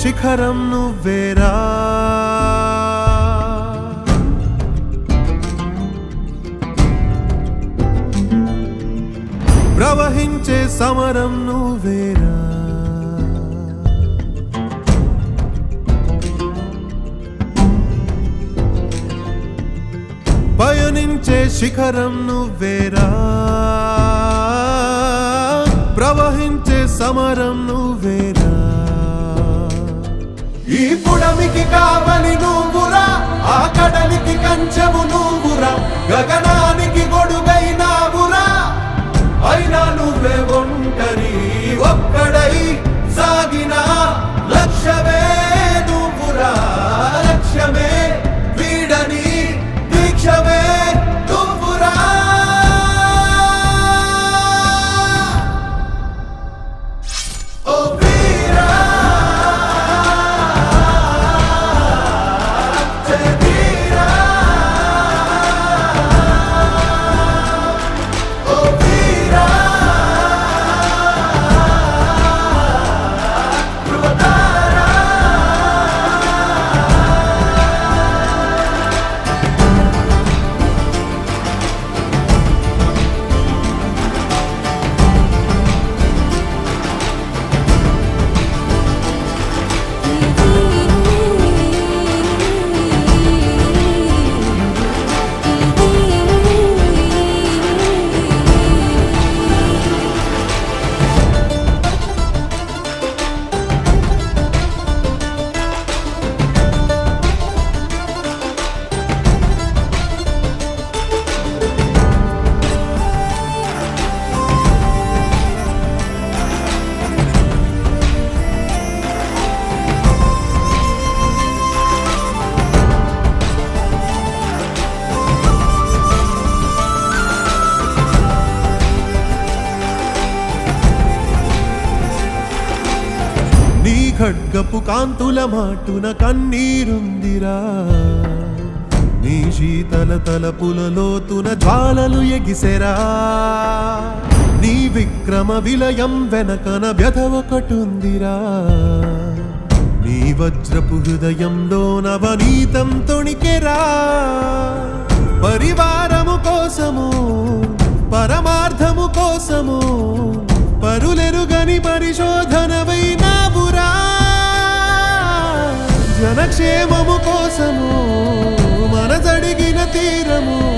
శిఖరం నువ్వేరా ప్రవహించే సమరం నువ్వేరా పయనించే శిఖరం నువ్వేరా ప్రవహించే సమరం నువ్వేరా ఈ పుడమికి కావలి నువ్వురా ఆ కడలికి కంచెము నువ్వురా గగనానికి గొడుగైనావురా అయినా నువ్వే ఒంటరి ఒక్కడై సాగిన లక్ష్యమే నువ్వురా లక్ష్యమే వీడని దీక్షమే నువ్వురా ఓ వీరా జయ వీరా ఓ వీరా ధృవతారా నీ ఖడ్గపు కాంతుల మాటున కన్నీరుందిరా నీ శీతల తలపుల లోతున జ్వాలలు ఎగిసెరా నీ విక్రమ విలయం వెనకన వ్యధ ఒకటుందిరా నీ వజ్రపు హృదయంలో నవనీతం తొణికెరా పరివారము కోసము పరమార్థము కోసము పరులెరుగని పరిశోధనవైనావురా జనక్షేమము కోసము మనదడిగిన తీరము